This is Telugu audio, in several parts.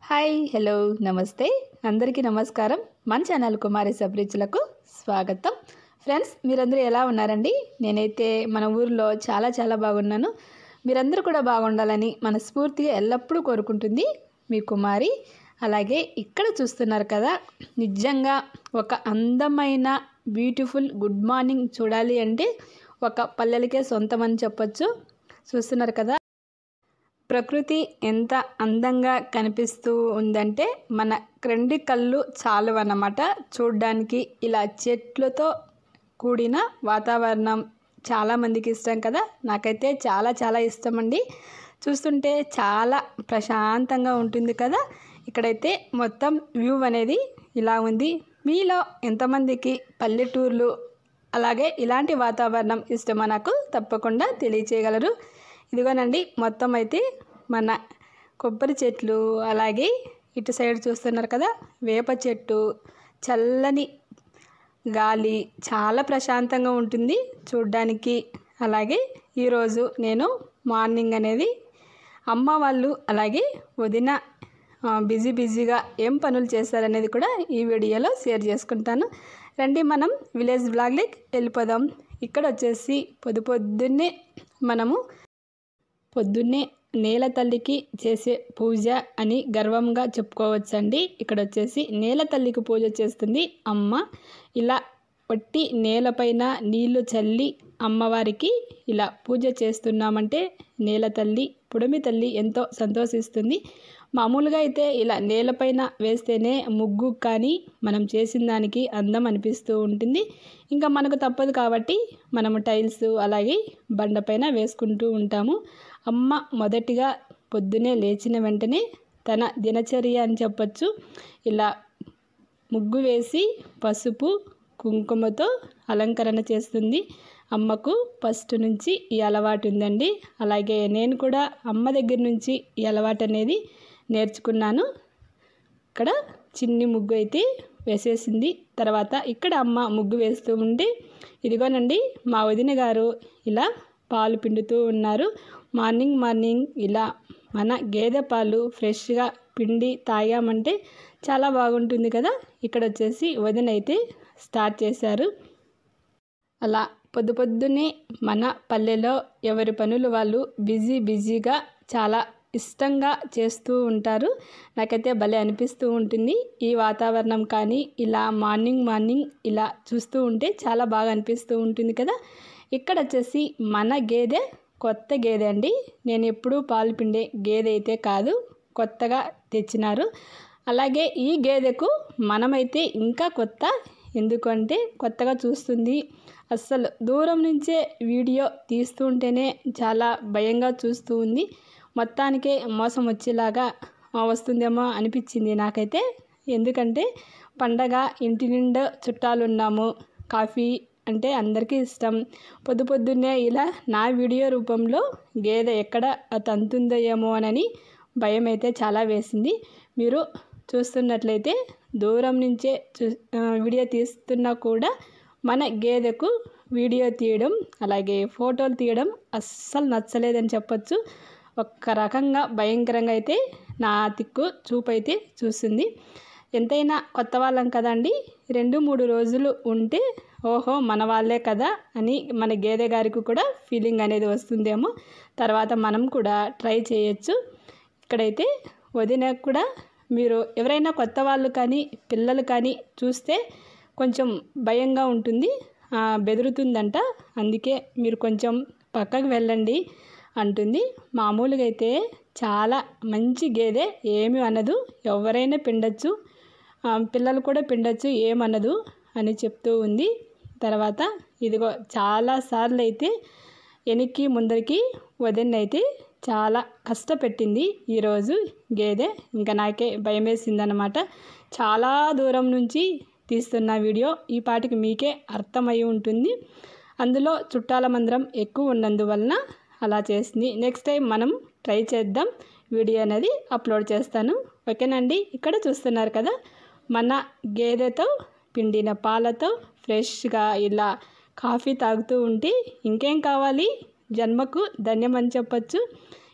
హాయ్ హలో నమస్తే అందరికీ నమస్కారం మన ఛానల్ కుమారి సబ్రిచులకు స్వాగతం ఫ్రెండ్స్ మీరందరూ ఎలా ఉన్నారండి నేనైతే మన ఊరిలో చాలా చాలా బాగున్నాను మీరందరూ కూడా బాగుండాలని మనస్ఫూర్తిగా ఎల్లప్పుడూ కోరుకుంటుంది మీ కుమారి అలాగే ఇక్కడ చూస్తున్నారు కదా నిజంగా ఒక అందమైన బ్యూటిఫుల్ గుడ్ మార్నింగ్ చూడాలి అంటే ఒక పల్లెలకే సొంతం అని చెప్పొచ్చు చూస్తున్నారు కదా ప్రకృతి ఎంత అందంగా కనిపిస్తూ ఉందంటే మన క్రెండి కళ్ళు చాలు అన్నమాట చూడ్డానికి ఇలా చెట్లతో కూడిన వాతావరణం చాలామందికి ఇష్టం కదా నాకైతే చాలా చాలా ఇష్టం అండి చూస్తుంటే చాలా ప్రశాంతంగా ఉంటుంది కదా ఇక్కడైతే మొత్తం వ్యూ అనేది ఇలా ఉంది మీలో ఎంతమందికి పల్లెటూర్లు అలాగే ఇలాంటి వాతావరణం ఇష్టమో నాకు తప్పకుండా తెలియచేయగలరు ఇదిగోనండి మొత్తం అయితే మన కొబ్బరి చెట్లు అలాగే ఇటు సైడ్ చూస్తున్నారు కదా వేప చెట్టు చల్లని గాలి చాలా ప్రశాంతంగా ఉంటుంది చూడ్డానికి అలాగే ఈరోజు నేను మార్నింగ్ అనేది అమ్మ వాళ్ళు అలాగే వదిన ఆ, బిజీ బిజీగా ఏం పనులు చేస్తారనేది కూడా ఈ వీడియోలో షేర్ చేసుకుంటాను రండి మనం విలేజ్ బ్లాగ్లోకి వెళ్ళిపోదాం ఇక్కడ వచ్చేసి పొద్దు పొద్దున్నే మనము పొద్దున్నే నేల తల్లికి చేసే పూజ అని గర్వంగా చెప్పుకోవచ్చండి ఇక్కడ వచ్చేసి నేల తల్లికి పూజ చేస్తుంది అమ్మ ఇలా పట్టి నేలపైన నీళ్లు చల్లి అమ్మవారికి ఇలా పూజ చేస్తున్నామంటే నేల తల్లి పుడమి తల్లి ఎంతో సంతోషిస్తుంది మామూలుగా అయితే ఇలా నేలపైన వేస్తేనే ముగ్గు కానీ మనం చేసిన దానికి అందం అనిపిస్తూ ఉంటుంది ఇంకా మనకు తప్పదు కాబట్టి మనము టైల్స్ అలాగే బండపైన వేసుకుంటూ ఉంటాము అమ్మ మొదటిగా పొద్దునే లేచిన వెంటనే తన దినచర్య అని చెప్పొచ్చు ఇలా ముగ్గు వేసి పసుపు కుంకుమతో అలంకరణ చేస్తుంది అమ్మకు ఫస్ట్ నుంచి ఈ అలవాటు ఉందండి అలాగే నేను కూడా అమ్మ దగ్గర నుంచి ఈ అలవాటు అనేది నేర్చుకున్నాను ఇక్కడ చిన్ని ముగ్గు అయితే వేసేసింది తర్వాత ఇక్కడ అమ్మ ముగ్గు వేస్తూ ఉంటే ఇదిగోనండి మా వదిన గారు ఇలా పాలు పిండుతూ ఉన్నారు మార్నింగ్ మార్నింగ్ ఇలా మన గేదె పాలు ఫ్రెష్గా పిండి తాగామంటే చాలా బాగుంటుంది కదా ఇక్కడ వచ్చేసి వదిన అయితే స్టార్ట్ చేశారు అలా పొద్దు పొద్దున్నే మన పల్లెలో ఎవరి పనులు వాళ్ళు బిజీ బిజీగా చాలా ఇష్టంగా చేస్తూ ఉంటారు నాకైతే భలే అనిపిస్తూ ఉంటుంది ఈ వాతావరణం కానీ ఇలా మార్నింగ్ మార్నింగ్ ఇలా చూస్తూ ఉంటే చాలా బాగా అనిపిస్తూ ఉంటుంది కదా ఇక్కడ వచ్చేసి మన గేదె కొత్త గేదె అండి నేను ఎప్పుడూ పాలు పిండే గేదె అయితే కాదు కొత్తగా తెచ్చినారు అలాగే ఈ గేదెకు మనమైతే ఇంకా కొత్త ఎందుకంటే కొత్తగా చూస్తుంది అస్సలు దూరం నుంచే వీడియో తీస్తూ ఉంటేనే చాలా భయంగా చూస్తూ ఉంది మొత్తానికే మోసం వచ్చేలాగా ఆ, వస్తుందేమో అనిపించింది నాకైతే ఎందుకంటే పండగ ఇంటి నిండా చుట్టాలు ఉన్నాము కాఫీ అంటే అందరికీ ఇష్టం పొద్దు పొద్దున్నే ఇలా నా వీడియో రూపంలో గేదె ఎక్కడ తంతుందో ఏమో అని భయం అయితే చాలా వేసింది మీరు చూస్తున్నట్లయితే దూరం నుంచే చూ ఆ, వీడియో తీస్తున్నా కూడా మన గేదెకు వీడియో తీయడం అలాగే ఫోటోలు తీయడం అస్సలు నచ్చలేదని చెప్పొచ్చు ఒక్క రకంగా భయంకరంగా అయితే నా తిక్కు చూపు అయితే చూస్తుంది ఎంతైనా కొత్త వాళ్ళం కదండి రెండు మూడు రోజులు ఉంటే ఓహో మన వాళ్ళే కదా అని మన గేదె గారికి కూడా ఫీలింగ్ అనేది వస్తుందేమో తర్వాత మనం కూడా ట్రై చేయొచ్చు ఇక్కడైతే వదిన కూడా మీరు ఎవరైనా కొత్త వాళ్ళు కానీ పిల్లలు కానీ చూస్తే కొంచెం భయంగా ఉంటుంది ఆ, బెదురుతుందంట అందుకే మీరు కొంచెం పక్కకు వెళ్ళండి అంటుంది మామూలుగా అయితే చాలా మంచి గేదె ఏమి అనదు ఎవరైనా పిండచ్చు ఆ, పిల్లలు కూడా పిండచ్చు ఏమనదు అని చెప్తూ ఉంది తర్వాత ఇదిగో చాలాసార్లు అయితే వెనక్కి ముందరికి వదినైతే చాలా కష్టపెట్టింది ఈరోజు గేదె ఇంకా నాకే భయం వేసిందనమాట చాలా దూరం నుంచి తీస్తున్న వీడియో ఈ పాటికి మీకే అర్థమై ఉంటుంది అందులో చుట్టాల మందిరం ఎక్కువ ఉన్నందువలన అలా చేసింది నెక్స్ట్ టైం మనం ట్రై చేద్దాం వీడియో అనేది అప్లోడ్ చేస్తాను ఓకేనండి ఇక్కడ చూస్తున్నారు కదా మన గేదెతో పిండిన పాలతో ఫ్రెష్గా ఇలా కాఫీ తాగుతూ ఉంటే ఇంకేం కావాలి జన్మకు ధన్యమని చెప్పచ్చు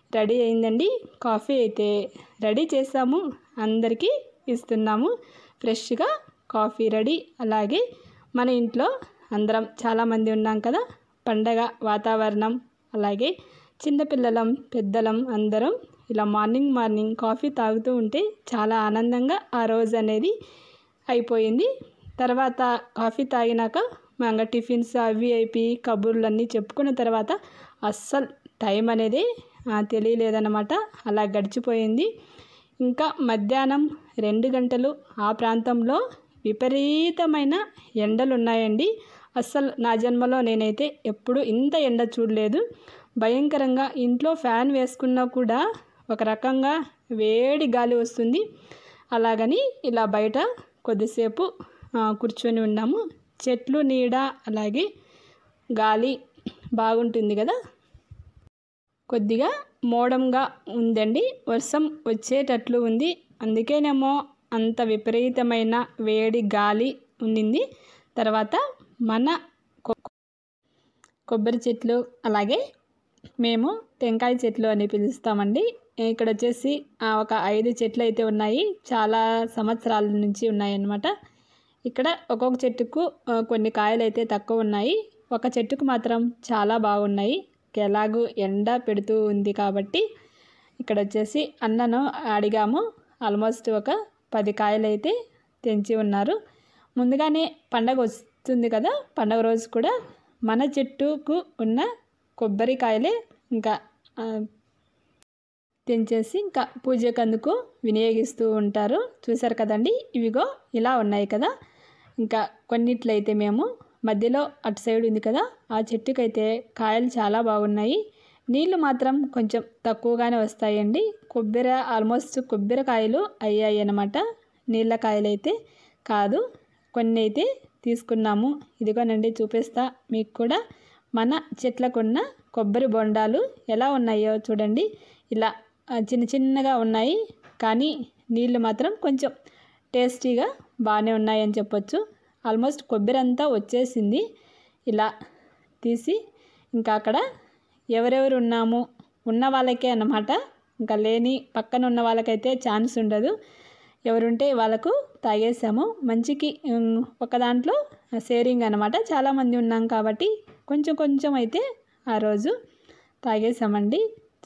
రెడీ అయిందండి కాఫీ అయితే రెడీ చేసాము అందరికీ ఇస్తున్నాము ఫ్రెష్గా కాఫీ రెడీ అలాగే మన ఇంట్లో అందరం చాలామంది ఉన్నాం కదా పండగ వాతావరణం అలాగే చిన్నపిల్లలం పెద్దలం అందరం ఇలా మార్నింగ్ మార్నింగ్ కాఫీ తాగుతూ ఉంటే చాలా ఆనందంగా ఆ రోజు అనేది అయిపోయింది తర్వాత కాఫీ తాగినాక మంగ టిఫిన్స్ అవి అయిపోయి కబుర్లు అన్నీ చెప్పుకున్న తర్వాత అస్సలు టైం అనేది ఆ, తెలియలేదన్నమాట అలా గడిచిపోయింది ఇంకా మధ్యాహ్నం రెండు గంటలు ఆ ప్రాంతంలో విపరీతమైన ఎండలు ఉన్నాయండి అస్సలు నా జన్మలో నేనైతే ఎప్పుడు ఇంత ఎండ చూడలేదు భయంకరంగా ఇంట్లో ఫ్యాన్ వేసుకున్నా కూడా ఒక రకంగా వేడి గాలి వస్తుంది అలాగని ఇలా బయట కొద్దిసేపు ఆ, కూర్చొని ఉన్నాము చెట్లు నీడ అలాగే గాలి బాగుంటుంది కదా కొద్దిగా మోడంగా ఉందండి వర్షం వచ్చేటట్లు ఉంది అందుకేనేమో అంత విపరీతమైన వేడి గాలి ఉండింది తర్వాత మన కొ- కొబ్బరి చెట్లు అలాగే మేము టెంకాయ చెట్లు అని పిలుస్తామండి ఇక్కడ వచ్చేసి ఆ, ఒక ఐదు చెట్లు అయితే ఉన్నాయి చాలా సంవత్సరాల నుంచి ఉన్నాయన్నమాట ఇక్కడ ఒక్కొక్క చెట్టుకు ఆ, కొన్ని కాయలు అయితే తక్కువ ఉన్నాయి ఒక చెట్టుకు మాత్రం చాలా బాగున్నాయి ఎలాగూ ఎండ పెడుతూ ఉంది కాబట్టి ఇక్కడ వచ్చేసి అన్నను అడిగాము ఆల్మోస్ట్ ఒక పది కాయలు అయితే తెంచి ఉన్నారు ముందుగానే పండగ వస్తుంది కదా పండగ రోజు కూడా మన చెట్టుకు ఉన్న కొబ్బరికాయలే ఇంకా ఆ, తెంచేసి ఇంకా పూజకు అందుకు వినియోగిస్తూ ఉంటారు చూసారు కదండి ఇవిగో ఇలా ఉన్నాయి కదా ఇంకా కొన్నిట్లయితే మేము మధ్యలో అటు సైడ్ ఉంది కదా ఆ చెట్టుకైతే కాయలు చాలా బాగున్నాయి నీళ్లు మాత్రం కొంచెం తక్కువగానే వస్తాయండి కొబ్బరి ఆల్మోస్ట్ కొబ్బరికాయలు అయ్యాయి అన్నమాట నీళ్ళ కాయలు అయితే కాదు కొన్ని అయితే తీసుకున్నాము ఇదిగోనండి చూపిస్తా మీకు కూడా మన చెట్లకున్న కొబ్బరి బొండాలు ఎలా ఉన్నాయో చూడండి ఇలా ఆ, చిన్న చిన్నగా ఉన్నాయి కానీ నీళ్ళు మాత్రం కొంచెం టేస్టీగా బాగానే ఉన్నాయని చెప్పొచ్చు ఆల్మోస్ట్ కొబ్బరి అంతా వచ్చేసింది ఇలా తీసి ఇంకా అక్కడ ఎవరెవరు ఉన్నాము ఉన్న వాళ్ళకే అన్నమాట ఇంకా లేని పక్కన ఉన్న వాళ్ళకైతే ఛాన్స్ ఉండదు ఎవరుంటే వాళ్ళకు తాగేసాము మంచికి ఉమ్, ఒక దాంట్లో షేరింగ్ అనమాట చాలామంది ఉన్నాం కాబట్టి కొంచెం కొంచెం అయితే ఆ రోజు తాగేసామండి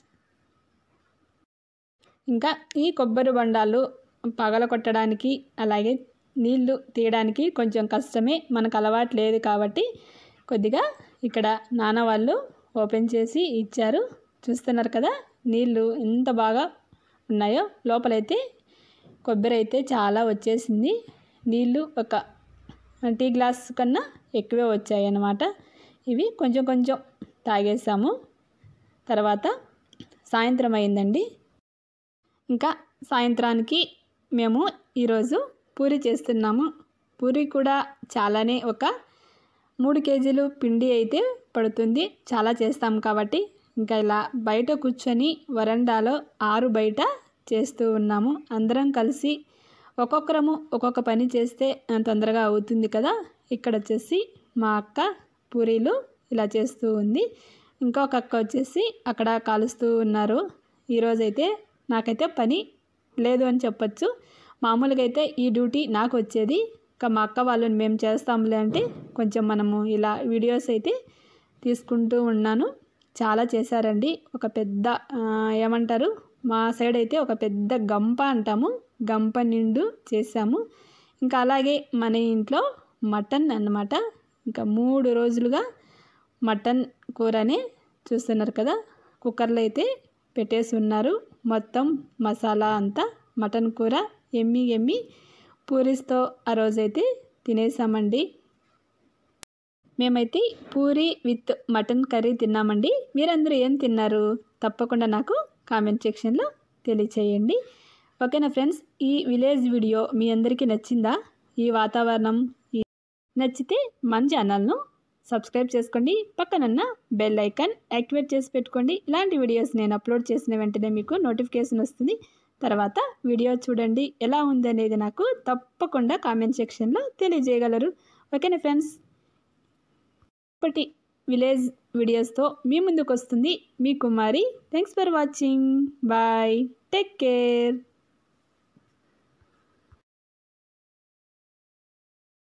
ఇంకా ఈ కొబ్బరి బొండాలు పగల కొట్టడానికి అలాగే నీళ్లు తీయడానికి కొంచెం కష్టమే మనకు అలవాటు లేదు కాబట్టి కొద్దిగా ఇక్కడ నాన్న వాళ్ళు ఓపెన్ చేసి ఇచ్చారు చూస్తున్నారు కదా నీళ్ళు ఎంత బాగా ఉన్నాయో లోపలైతే కొబ్బరి అయితే చాలా వచ్చేసింది నీళ్ళు ఒక టీ గ్లాస్ కన్నా ఎక్కువే వచ్చాయి అన్నమాట ఇవి కొంచెం కొంచెం తాగేసాము తర్వాత సాయంత్రం అయిందండి ఇంకా సాయంత్రానికి మేము ఈరోజు పూరి చేస్తున్నాము పూరి కూడా చాలానే ఒక మూడు కేజీలు పిండి అయితే పడుతుంది చాలా చేస్తాం కాబట్టి ఇంకా ఇలా బయట కూర్చొని వరండాలో ఆరు బయట చేస్తూ ఉన్నాము అందరం కలిసి ఒక్కొక్కరము ఒక్కొక్క పని చేస్తే ఆ, తొందరగా అవుతుంది కదా ఇక్కడ వచ్చేసి మా అక్క పూరీలు ఇలా చేస్తూ ఉంది ఇంకొక అక్క వచ్చేసి అక్కడ కాలుస్తూ ఉన్నారు ఈరోజైతే నాకైతే పని లేదు అని చెప్పొచ్చు మామూలుగా అయితే ఈ డ్యూటీ నాకు వచ్చేది ఇంకా మా అక్క వాళ్ళని మేము చేస్తాంలే అంటే కొంచెం మనము ఇలా వీడియోస్ అయితే తీసుకుంటూ ఉన్నాను చాలా చేశారండి ఒక పెద్ద ఆ, ఏమంటారు మా సైడ్ అయితే ఒక పెద్ద గంప అంటాము గంప నిండు చేసాము ఇంకా అలాగే మన ఇంట్లో మటన్ అన్నమాట ఇంకా మూడు రోజులుగా మటన్ కూరని చూస్తున్నారు కదా కుక్కర్లో అయితే పెట్టేసి ఉన్నారు మొత్తం మసాలా అంతా మటన్ కూర ఎమ్మి ఎమ్మి పూరిస్తో ఆ రోజైతే తినేసామండి మేమైతే పూరి విత్ మటన్ కర్రీ తిన్నామండి మీరందరూ ఏం తిన్నారు తప్పకుండా నాకు కామెంట్ సెక్షన్లో తెలియచేయండి ఓకేనా ఫ్రెండ్స్ ఈ విలేజ్ వీడియో మీ అందరికీ నచ్చిందా ఈ వాతావరణం ఈ నచ్చితే మన ఛానల్ను సబ్స్క్రైబ్ చేసుకోండి పక్కనున్న బెల్ ఐకాన్ యాక్టివేట్ చేసి పెట్టుకోండి ఇలాంటి వీడియోస్ నేను అప్లోడ్ చేసిన వెంటనే మీకు నోటిఫికేషన్ వస్తుంది తర్వాత వీడియో చూడండి ఎలా ఉందనేది నాకు తప్పకుండా కామెంట్ సెక్షన్లో తెలియజేయగలరు ఓకేనా ఫ్రెండ్స్ ఇప్పటి విలేజ్ వీడియోస్తో మీ ముందుకు వస్తుంది మీ Kumari thanks for watching bye take care